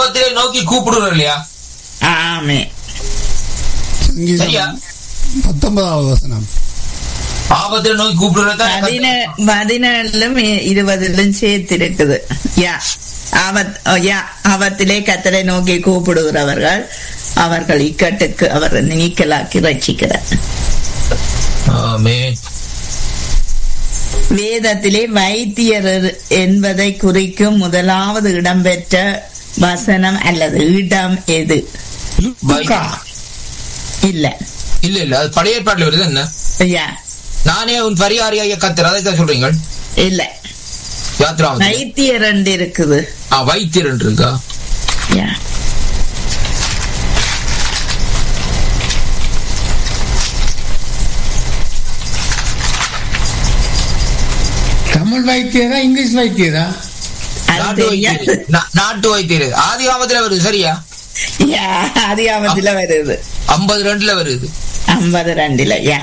ஆபத்திலே நோக்கி கூப்பிடுறோம் இல்லையா ஆமே சரியா? சங்கீதம் பத்தொன்பதாவது வசனம் ஆபத்திலே நோக்கி கூப்பிடுறதான் பதின பதினேழும் இ- இருபதிலும் சேர்த்து இருக்குது யா ஆபத் ஓ, யா ஆபத்திலே கத்தரை நோக்கி கூப்பிடுகிறவர்கள் அவர்கள் இக்கட்டுக்கு அவர் நீக்கலாக்கி ரட்சிக்கிறார் ஆமென். வேதத்திலே வைத்தியர் என்பதை குறிக்கும் முதலாவது இடம்பெற்ற வசனம் அல்லது இடம் எது லூக்கா. இல்ல இல்ல இல்ல அது பழைய ஏற்பாட்டுல வருது என்ன யா நானே உன் பரிகாரியாக கத்தர் அதை தான் சொல்றீங்க இல்ல யாத்ராவது வைத்தியர் என்று இருக்குது ஆ வைத்தியர் இருக்கா யா தமிழ் வைத்தியரா இங்கிலீஷ் வைத்தியரா அது நாட்டு தெரியாது வைத்தியர் நா- நாட்டு வைத்தியர் ஆதி காமத்துல வருது சரியா யா அதிகாமத்துல வருது ஐம்பது ரெண்டுல வருது ஐம்பது ரெண்டுல யா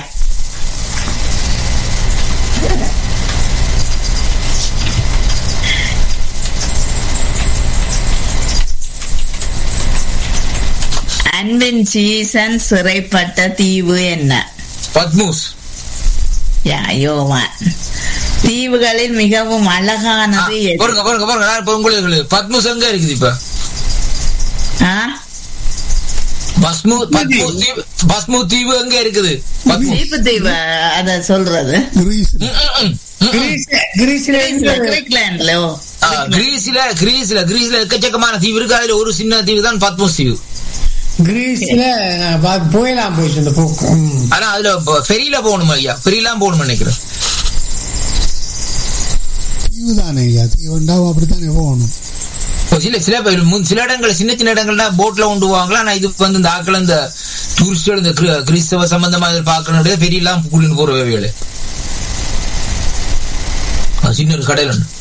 அன்பின் சீசன் சிறைப்பட்ட தீவு என்ன பத்மூஸ் யா யோவான் தீவுகளில் மிகவும் ஆ, அழகானது எது பாருங்க பாருங்க பாருங்க நான் இப்ப உங்களுக்கு சொல்லுது. பத்மூஸ் எங்க இருக்குது இப்ப ஆ? பஸ்மு பத்மூஸ் தீவு பஸ்மு தீவு எங்க இருக்குது பத்மூஸ் சீப்பு தீவு அத சொல்றது கிரீஸ்ல ம், ம், ம், ம். கிரீஸ் கிரீஸ்ல இருந்து கிரீக்லாண்ட்ல ஓ ஆ, கிரீஸ்ல கிரீஸ்ல கிரீஸ்ல எக்கச்சக்கமான தீவு இருக்கு அதுல ஒரு சின்ன தீவு தான் பத்மூஸ் தீவு கிரீஸ்ல நான் பார்த்து போயலாம் போயிடுச்சு அந்த போக்கு ம். ஆனா அதுல ஃபெரியில போகணும் ஐயா ஃபெரிலாம் போகணும் நினைக்கிறேன் தீவு தானே ஐயா தீவுண்டா அப்படித்தானே போகணும் இப்போ சில சில பேர் முன் சில இடங்கள் சின்ன சின்ன இடங்கள்னா போட்ல கொண்டு போவாங்களா ஆனா இது வந்து இந்த ஆக்கள் இந்த டூரிஸ்டோட இந்த கிரி- கிறிஸ்தவ சம்பந்தமா இதில் பார்க்கணும் ஃபெரியெல்லாம் கூட்டின்னு போற வேலைகள் அது சின்ன ஒரு கடையில் ஒண்ணு.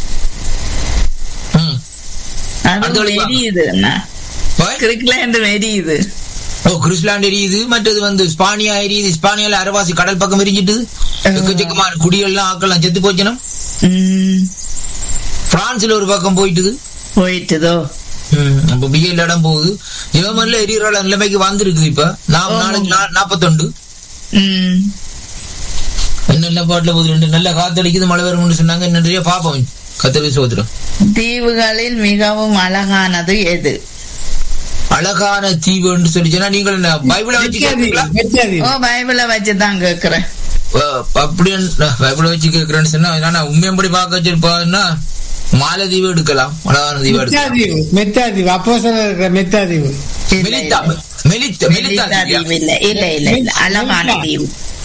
ம் அது அடுத்த வழி வா. எரியுது என்ன போய். கிரிக்லாண்ட் எரியுது ஓ கிறிஸ்லாண்ட் எரியுது மற்றது வந்து ஸ்பானியா எரியுது ஸ்பானியால அரவாசி கடல் பக்கம் எரிஞ்சிட்டு எக்கச்சக்கமான குடிகள்லாம் ஆக்கெல்லாம் செத்து போச்சனும் ம், பிரான்ஸ்ல ஒரு பக்கம் போயிட்டுது போயிட்டுதோ ம், அப்ப பிஎல் இடம் போகுது ஜெர்மன்ல எரியுற நிலைமைக்கு வந்திருக்குது இப்ப நான் ஆமா. நாளைக்கு நா- நாப்பத்தொண்டு ம், நல்ல பாட்டுல போகுது ரெண்டு நல்ல காத்தடிக்குது மழை வரும்னு சொன்னாங்க இன்னும் நிறைய பாப்போம் கத்தரி சோதரம் தீவுகளில் மிகவும் அழகானது எது அழகான தீவுன்னு சொல்லி சொன்னா நீங்கள் என்ன பைபிளை வச்சு கேட்பீங்களா வெச்சாதீவு. ஓ பைபிளை வச்சுதான் கேக்குறேன் அப்படி பைபிளை வச்சு கேட்கிறேன்னு சொன்னா என்னன்னா உண்மையம்படி பார்க்க வச்சிருப்பாங்கன்னா மாலதீவு எடுக்கலாம் அழகான தீவு எடுக்கலாம் மெத்தாதீவு மெத்தாதீவு அப்போ இருக்கிற மெத்தாதீவு இல்ல, மெலித்தா இல்ல. மெலித்த மெலித்தா மெலிதா தீவியா? தீவு இல்ல இல்ல இல்ல இல்ல அழகான மெலிதா. தீவு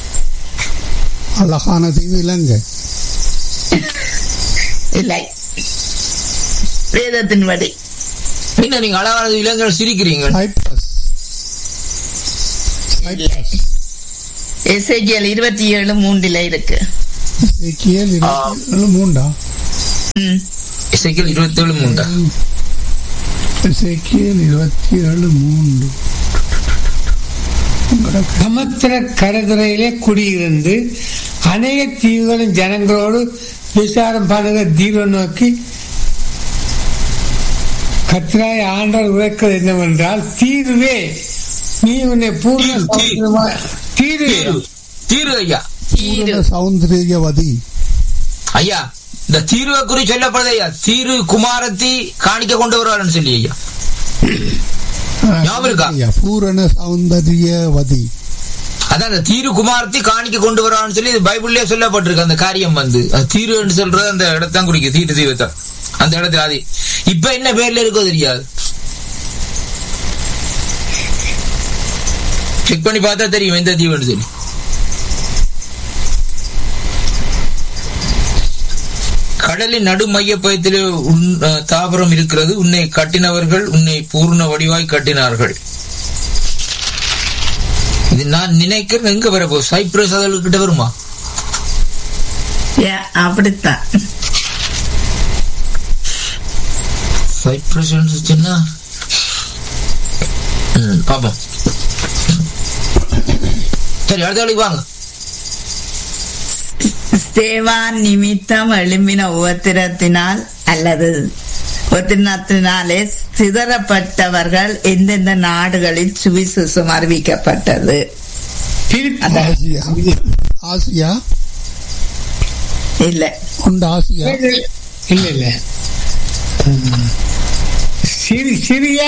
அழகான தீவு இலங்கை இல்லை வேதத்தின்படி என்ன நீங்க அழகான இளைஞர்கள் சிரிக்கிறீங்க சைப்ரஸ் இல்லை எஸ்ஐஜிஎல் இருபத்தி ஏழு மூன்றுல இருக்கு எசேக்கியேல் இருபத்தி ஏழு மூண்டா ம். இசைக்கல் இருபத்தி ஏழு மூண்டா எசேக்கியேல் இருபத்தி ஏழு மூன்று சமுத்திர கடற்கரையிலே குடியிருந்து அநேக தீவுகளின் ஜனங்களோடு விசாரம் பண்ணுகிற தீவை நோக்கி கத்திராய் ஆண்டவர் உரைக்கிறது என்னவென்றால் தீர்வே நீ உன்னை பூர்ண தீரு, தீரு. சமுத்திரமா- தீரு தீரு தீரு ஐயா தீரு சௌந்தரியவதி ஐயா இந்த தீர்வை குறி சொல்லப்படுது ஐயா தீரு குமாரத்தி காணிக்க கொண்டு வருவாருன்னு சொல்லி ஐயா ஞாபகம் இருக்கா? ஐயா, பூரண சௌந்தரியவதி அதான் அந்த தீரு குமாரத்தி காணிக்க கொண்டு வருவான்னு சொல்லி இது பைபிள்லயே சொல்லப்பட்டிருக்கு அந்த காரியம் வந்து அது தீருன்னு சொல்றது அந்த இடத்தான் குறிக்கும் தீட்டு தீவத்தை அந்த இடத்துல அது இப்ப என்ன பேர்ல இருக்கோ தெரியாது செக் பண்ணி பார்த்தா தெரியும் எந்த தீவுன்னு சொல்லி கடலின் நடு மையப்பயத்திலே உன் அஹ், தாவரம் இருக்கிறது உன்னை கட்டினவர்கள் உன்னை பூர்ண வடிவாய் கட்டினார்கள் இது நான் நினைக்கிறேன் எங்க வரப்போ சைப்ரஸ் அதழ்கிட்ட வருமா ஏ, அப்படித்தான் சைப்ரஸ் சொன்னா ம், பாப்போம் சரி அடுத்த வேலைக்கு வாங்க ஸ்தேவான் நிமித்தம் எழும்பின உபத்திரத்தினால் அல்லது உபத்திரத்தினாலே சிதறப்பட்டவர்கள் எந்தெந்த நாடுகளில் சுவிசேஷம் அறிவிக்கப்பட்டது திருப்பி ஆசியா ஆசியா இல்ல உண்டு ஆசியா இல்ல இல்ல ம். சிரி சிரியா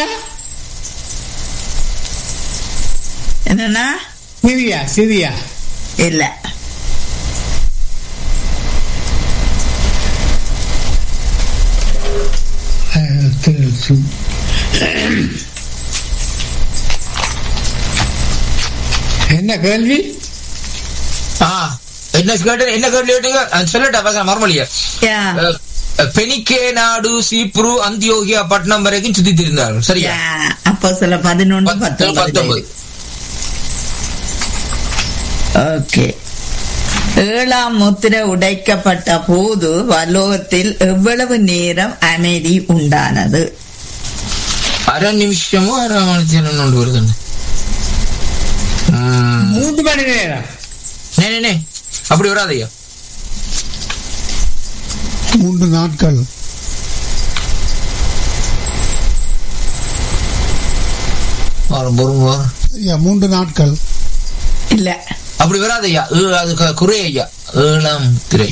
என்னன்னா சிரியா சிரியா இல்ல அஹ், திரு- சு- என்ன கேள்வி ஆ, என்ன கேட்டு என்ன கேள்வி கேட்டீங்க அஹ் சொல்லட்டா பசங்க மறுமொழியா யா அஹ், அஹ், பெனிக்கே நாடு சீப்ரு அந்தியோகியா பட்டணம் வரைக்கும் சுத்தி திரிந்தார்கள் சரியா யா அப்போ சில பதினொன்று பத்து, பத்தொன்பது பத்தொன்பது ஓகே ஏழாம் முத்திரை உடைக்கப்பட்ட போது வலோகத்தில் எவ்வளவு நேரம் அமைதி உண்டானது அரை நிமிஷமோ அரை மணி நேரம் ஒன்று வருதுன்னு ம். மூன்று மணி நேரம் நே, நே, நே. அப்படி வராதையா மூன்று நாட்கள் வரும் பொறுங்க சரியா மூன்று நாட்கள் இல்ல அப்படி வராதையா ஏ- அது க- குறை ஐயா ஏழாம் திரை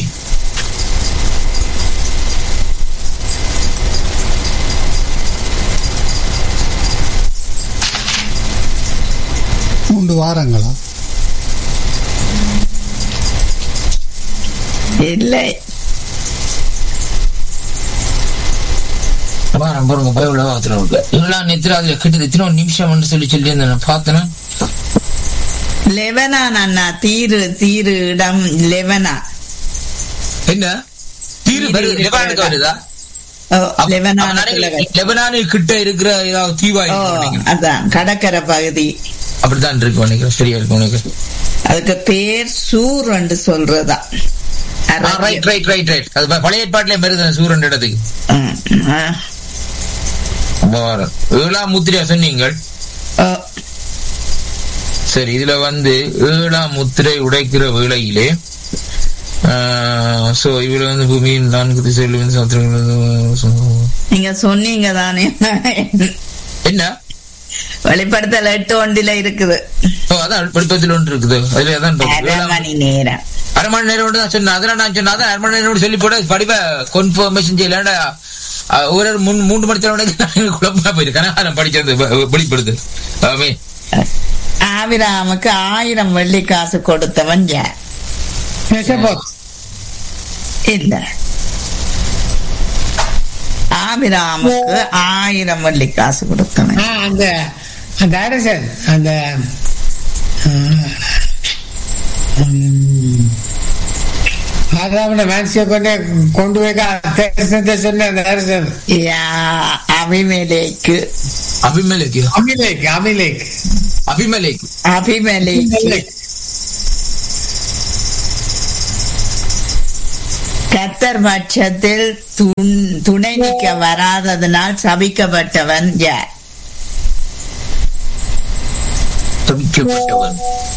மூன்று வாரங்களா இல்லை வாரம் பாருங்க பைபிள் வார்த்தை இருக்கு ஏழாம் நேரத்தில் அதுல கிட்டத்தட்ட இத்தனை நிமிஷம் சொல்லி சொல்லி நான் பார்த்தேன்னா லெவனான் அண்ணா தீரு தீரு இடம் லெவனா என்ன தீரு வருது தீரு லெபனானுக்கு வருதா ஓ, அப்ப- லெபனான் அப்ப நிறைய லெபனானு கிட்ட இருக்கிற ஏதாவது தீவா ஓ இருக்கும் நினைக்கிறேன். அதான் கடற்கரை பகுதி அப்படித்தான் இருக்கு நினைக்கிறேன் சரியா இருக்கும் நினைக்கிறேன் அதுக்கு பேர் சூர் என்று சொல்றதா ரைட் ரைட் ரைட் ரைட் அது ப- பழைய ஏற்பாட்டிலே வருது சூரன் இடத்துக்கு ம், ஆ. வாரம். ஏழாம் முத்திரையா சொன்னீங்கள் ஓ, சரி இதுல வந்து ஏழாம் முத்திரை உடைக்கிற வேளையிலே சோ இவரு வந்து பூமியின் நான்கு திசையில் வந்து சமுத்திரங்கள் நீங்க சொன்னீங்க தானே என்ன வெளிப்படுத்தல் எட்டு ஒன்றில இருக்குது ஓ, அதான் விழுப்பத்தில் ஒன்று இருக்குது அதுல அதான் அரை ஏழாம் மணி நேரம் அரை மணி நேரம் தான் சொன்னேன் அதெல்லாம் நான் சொன்னேன் அதான் அரை மணி நேரம் சொல்லி போட படிப்ப கன்ஃபர்மேஷன் செய்யலாண்டா ஒரு ஒரு மூணு மூன்று மணி நேரம் குழப்பமா போயிருக்கேன் நான் படிச்சது வெ- வெளிப்படுது ஆமே ஆபிராமுக்கு ஆயிரம் வெள்ளி காசு கொடுத்தவன் யார் மெசபோத் இல்ல ஆபிராமுக்கு ஆயிரம் வெள்ளி காசு கொடுத்தவன் ஆ, அந்த அந்த அரசன் அந்த ஆதாமன மனுஷிய கொண்டு கொண்டு போய் தரிசனத்தை சொன்ன அந்த அரசன் யா அபிமேலேக்கு அபிமலேக்கு அமிலேக் அமிலேக் அபிமலேக்கு அபிமேலேக்கு கத்தர் பட்சத்தில் துண்- துணை நிற்க வராததனால் சபிக்கப்பட்டவன் யார் தவிக்கப்பட்டவன்